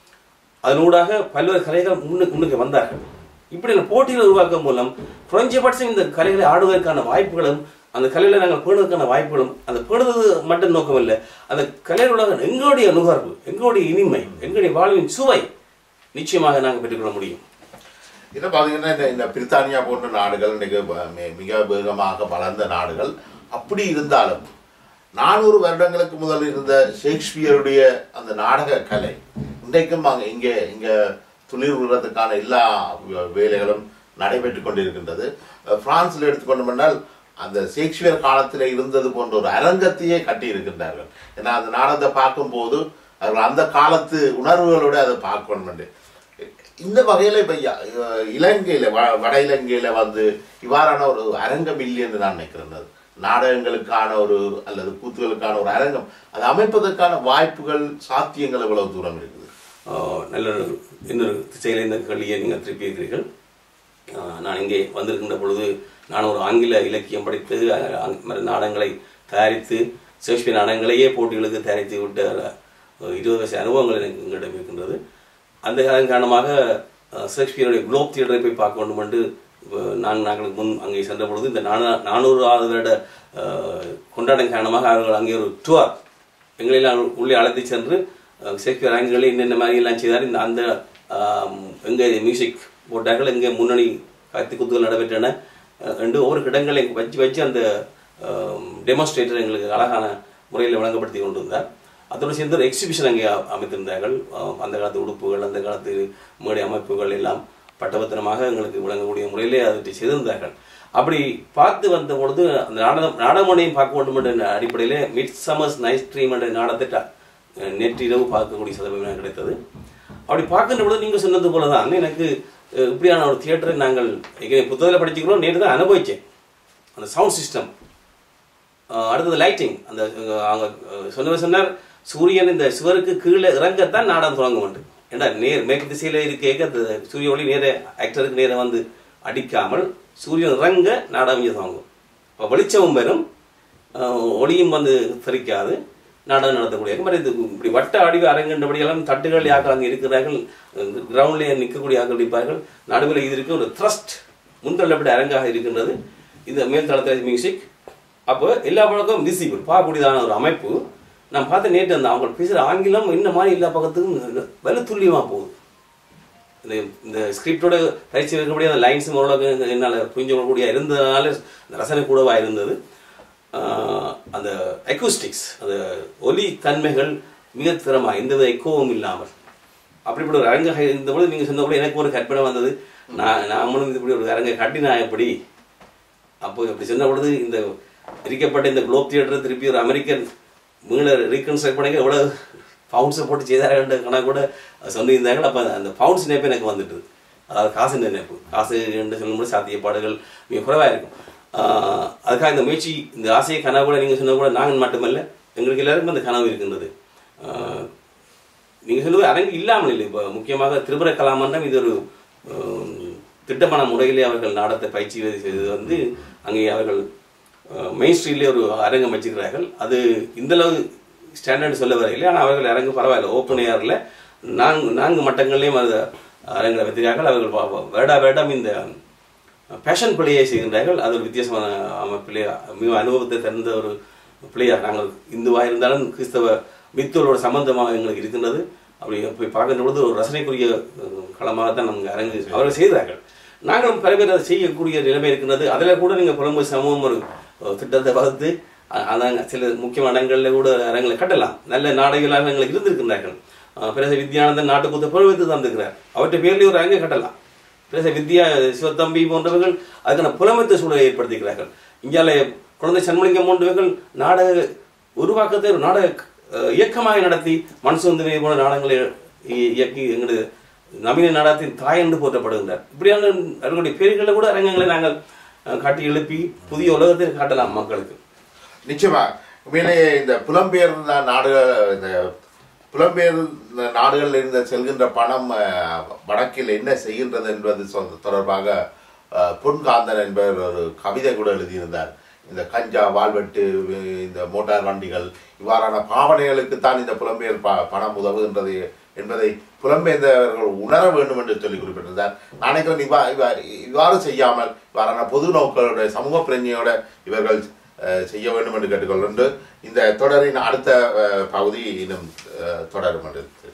Speaker 2: அதனூடாக பல்வேறு கலைகள் முன்னுக்கு முன்னுக்கு வந்தார்கள் இப்படி இந்த போட்டிகளை உருவாக்கும் மூலம் குறைஞ்சபட்சம் இந்த கலைகளை ஆடுவதற்கான வாய்ப்புகளும் அந்த கலைகளை நாங்கள் பேணுவதற்கான வாய்ப்புகளும் அந்த பேணுவது மட்டும் நோக்கம் இல்லை அந்த கலைகளோட எங்களுடைய நுகர்வு எங்களுடைய இனிமை எங்களுடைய வாழ்வின் சுவை நிச்சயமாக நாங்கள் பெற்றுக்கொள்ள முடியும்
Speaker 1: இதை பார்த்தீங்கன்னா இந்த இந்த பிரித்தானியா போன்ற நாடுகள் இன்னைக்கு வ- மி- மிக வேகமாக வளர்ந்த நாடுகள் அப்படி இருந்தாலும் நானூறு வருடங்களுக்கு முதல் இருந்த ஷேக்ஸ்பியருடைய அந்த நாடக கலை இன்றைக்கும் அங்கே இங்கே இங்கே துளிர் விடுறதுக்கான எல்லா வே- வேலைகளும் நடைபெற்று கொண்டிருக்கின்றது அஹ் பிரான்ஸ்ல எடுத்துக்கொண்டோம்னால் அந்த ஷேக்ஸ்பியர் காலத்தில் இருந்தது போன்ற ஒரு அரங்கத்தையே கட்டி இருக்கின்றார்கள் ஏன்னா அந்த நாடகத்தை பார்க்கும்போது அவர்கள் அந்த காலத்து உணர்வுகளோட அதை பார்க்கணும் என்று. இந்த வகையில இப்ப ய- அஹ் இலங்கையில வ- வட இலங்கையில வந்து இவ்வாறான ஒரு அரங்கம் இல்லை என்று நான் நினைக்கிறேன் அது. நாடகங்களுக்கான ஒரு அல்லது கூத்துகளுக்கான ஒரு அரங்கம் அது அமைப்பதற்கான வாய்ப்புகள் சாத்தியங்கள் எவ்வளவு தூரம் இருக்குது
Speaker 2: ஆஹ் நல்ல ஒரு இன்னொரு திசையில் இந்த கேள்வியை நீங்கள் திருப்பி இருக்கிறீர்கள் ஆஹ் நான் இங்கே வந்திருக்கின்ற பொழுது நான் ஒரு ஆங்கில இலக்கியம் படித்து அஹ், அங்க- மற்ற நாடகங்களை தயாரித்து ஷேக்ஸ்பியர் நாடகங்களையே போட்டிகளுக்கு தயாரித்து விட்ட அஹ், இருபது வருஷ அனுபவங்கள் எனக்கு எங்களிடம் இருக்கின்றது அந்த காரணம் காரணமாக அஹ், ஷேக்ஸ்பியருடைய குளோப் தியேட்டரை போய் பார்க்க வேண்டும் என்று அஹ், நான்கு நாட்களுக்கு முன் அங்கே சென்ற பொழுது இந்த நானா நானூறாவது வருட அஹ், கொண்டாட்டம் காரணமாக அவர்கள் அங்கே ஒரு டூர் எங்களெல்லாம் உள்ளே அழைத்து சென்று அஹ், ஷேக்ஸ்பியர் அரங்குகளில் என்னென்ன மாதிரி எல்லாம் செய்தார் இந்த அந்த ஆம், எங்கே மியூசிக் போட்டார்கள் எங்கே முன்னணி கத்தி குத்துகள் நடைபெற்றன அஹ், என்று ஒவ்வொரு இடங்களை வச்சு வச்சு அந்த டெமான்ஸ்ட்ரேட்டர் எங்களுக்கு அழகான முறையில் விளங்கப்படுத்தி கொண்டு வந்தார் அதோடு சேர்ந்து ஒரு எக்ஸிபிஷன் அங்கே அ- அமைத்திருந்தார்கள் அஹ், அந்த காலத்து உடுப்புகள் அந்த காலத்து மேடை அமைப்புகள் எல்லாம் பட்டபத்திரமாக எங்களுக்கு விளங்கக்கூடிய முறையிலே அதை செய்திருந்தார்கள் அப்படி பார்த்து வந்த பொழுது அந்த நாடகம் நாடகமனையும் பார்க்க வேண்டும் என்ற அடிப்படையிலே மிட் சம்மர்ஸ் நைட் ட்ரீம் என்ற நாடகத்தை ட- நேற்று இரவு பார்க்கக்கூடிய சதவீதம் எனக்கு கிடைத்தது அப்படி பார்க்கின்ற பொழுது நீங்கள் சொன்னது போல தான் எனக்கு அஹ், இப்படியான ஒரு தியேட்டரை நாங்கள் ஏற்கனவே புத்தகத்தில் படிச்சுக்கிறோம் நேற்று தான் அனுபவித்தேன் அந்த சவுண்ட் சிஸ்டம் அடுத்தது லைட்டிங் அந்த அஹ், அவங்க அஹ், சொன்னவர் சொன்னார் சூரியன் இந்த சுவருக்கு கீழே இறங்கத்தான் நாடகம் தொடங்க வேண்டும் ஏன்னா நேர் மேற்கு திசையில் இருக்க அந்த சூரிய ஒளி நேர ஆக்டருக்கு நேர வந்து அடிக்காமல் சூரியன் இறங்க நாடகம் இங்கே தொடங்கும் இப்போ வெளிச்சமும் வரும் அஹ், ஒளியும் வந்து தெரிக்காது நாடகம் நடத்தக்கூடிய மாதிரி இது இப்படி வட்ட அடிவு அரங்கண்டபடியெல்லாம் தட்டுகள் யாக்கள் அங்கே இருக்கிறார்கள் கிரவுண்ட்லேயே நிற்கக்கூடிய ஆக்கள் இருப்பார்கள் நடுவில் இது இருக்கு ஒரு த்ரஸ்ட் முன்தள்ளப்பட்ட அரங்காக இருக்கின்றது இது மேல் தளத்தில் மியூசிக் அப்போ எல்லா பழக்கம் விசிபிள் பார்க்கக்கூடியதான ஒரு அமைப்பு நான் பார்த்த நேற்று அந்த அவங்க பேசுகிற ஆங்கிலம் இந்த மாதிரி எல்லா பக்கத்துக்கும் வெல துல்லியமாக போகுது இந்த இந்த ஸ்கிரிப்டோட பயிற்சி இருக்கக்கூடிய அந்த லைன்ஸ் ஓரளவுக்கு என்னால் புரிஞ்சு கொள்ளக்கூடிய இருந்ததுனால அந்த ரசனை கூடவாக இருந்தது ஆஹ் அந்த அக்கூஸ்டிக்ஸ் அந்த ஒலி தன்மைகள் மிக திறமா எந்தவித எக்கோவும் இல்லாமல் அப்படிப்பட்ட ஒரு அரங்காக இருந்தபோது நீங்கள் சொன்னபோது எனக்கு ஒரு கற்பனை வந்தது நான் நாமளும் இப்படி ஒரு அரங்கை கட்டினா எப்படி அப்போ அப்படி சொன்ன பொழுது இந்த எரிக்கப்பட்ட இந்த குளோப் தியேட்டர் திருப்பி ஒரு அமெரிக்கன் மீள ரீகன்ஸ்ட்ரக்ட் பண்ணி எவ்வளோ பவுண்ட்ஸை போட்டு செய்தார்கள் கணக்கு கூட சொல்லியிருந்தார்கள் அப்போ அந்த பவுண்ட்ஸ் நினைப்பு எனக்கு வந்துட்டுது அதாவது காசு நினைப்பு காசு என்று சொல்லும்போது சாத்தியப்பாடுகள் மிக குறைவாக இருக்கும் ஆஹ் அதுக்காக இந்த முயற்சி இந்த ஆசையை கனவு கூட நீங்கள் சொன்னது கூட நாங்கள் மட்டுமல்ல எங்களுக்கு எல்லாருக்கும் அந்த கனவு இருக்கின்றது ஆஹ் நீங்கள் சொல்லுவது அரங்கு இல்லாமல் இல்லை இப்போ முக்கியமாக திரிபுர கலாமன்றம் இது ஒரு ஆம், திட்டமான முறையிலே அவர்கள் நாடகத்தை பயிற்சி செய்தது வந்து அங்கே அவர்கள் மெயின் ஸ்ட்ரீட்லேயே ஒரு அரங்கம் வச்சுக்கிறார்கள் அது இந்த அளவு ஸ்டாண்டர்ட் சொல்ல வரையில்லை ஆனால் அவர்கள் அரங்கு பரவாயில்ல ஓப்பன் ஏரில் நான்கு நான்கு மட்டங்கள்லேயும் அது அரங்களை வைத்திருக்கார்கள் அவர்கள் வ- வ- வருடா வருடம் இந்த பேஷன் பிள்ளையை செய்கின்றார்கள் அது ஒரு வித்தியாசமான அமைப்பிலே மிக அனுபவத்தை தந்த ஒரு பிள்ளையார் நாங்கள் இந்துவாக இருந்தாலும் கிறிஸ்தவ மித்தோட சம்பந்தமாக எங்களுக்கு இருக்கின்றது அப்படி போய் பார்க்கின்ற பொழுது ஒரு ரசனைக்குரிய அஹ், களமாக தான் நாங்கள் அரங்கு அவர்கள் செய்கிறார்கள் நாங்களும் பல பேர் அதை செய்யக்கூடிய நிலைமை இருக்கின்றது அதில் கூட நீங்கள் புலம்பு சமூகம் ஒரு ஒரு திட்டத்தை வகுத்து அ- அதாங்க சில முக்கியமான இடங்களில் கூட அரங்களை கட்டலாம் நல்ல நாடகங்களாக எங்களுக்கு இருந்திருக்கின்றார்கள் அஹ், பிரச வித்யானந்தன் நாட்டுக்குத்த புலவைத்து தந்திருக்கிறார் அவற்றை பேர்லேயே ஒரு அரங்கை கட்டலாம் பிரச வித்யா சிவத்தம்பி போன்றவர்கள் அதுக்கான புலமைத்த சூழலை ஏற்படுத்திக்கிறார்கள் இந்தியாவில குழந்தை சண்முலிங்கம் போன்றவர்கள் நாடக உருவாக்கத்தை ஒரு நாடக அஹ், இயக்கமாக நடத்தி மனசுந்திரை போன்ற நாடகங்களை இ- இயக்கி எங்களது நவீன நாடகத்தின் தாய் என்று போற்றப்படுகின்றார் இப்படியான அவர்களுடைய பேர்களில் கூட அரங்கங்களை நாங்கள் அஹ், காட்டி எழுப்பி புதிய உலகத்தை காட்டலாம் மக்களுக்கு
Speaker 1: நிச்சயமா உண்மையிலேயே இந்த புலம்பெயர் நாடுகள் இந்த புலம்பெயர் நாடுகளில் இருந்து செல்கின்ற பணம் அஹ், வடக்கில் என்ன செய்கின்றது என்பது சொ- தொடர்பாக அஹ், பொன்காந்தன் என்பவர் ஒரு கவிதை கூட எழுதியிருந்தார் இந்த கஞ்சா வால்வெட்டு வி- இந்த மோட்டார் வண்டிகள் இவ்வாறான பாவனைகளுக்கு தான் இந்த புலம்பெயர் ப பணம் உதவுகின்றது என்பதை புலம்பெயர்ந்தவர்கள் உணர வேண்டும் என்று சொல்லி குறிப்பிட்டிருந்தார் நான் நினைக்கிறேன் இவ்வா இவ்வா- இவ்வாறு செய்யாமல் இவ்வாறான பொது நோக்களோட சமூக பிரஞ்சையோட இவர்கள் அஹ், செய்ய வேண்டும் என்று கேட்டுக்கொள்கின்ற இந்த தொடரின் அடுத்த அஹ், பகுதி இன்னும் அஹ், தொடரும் என்று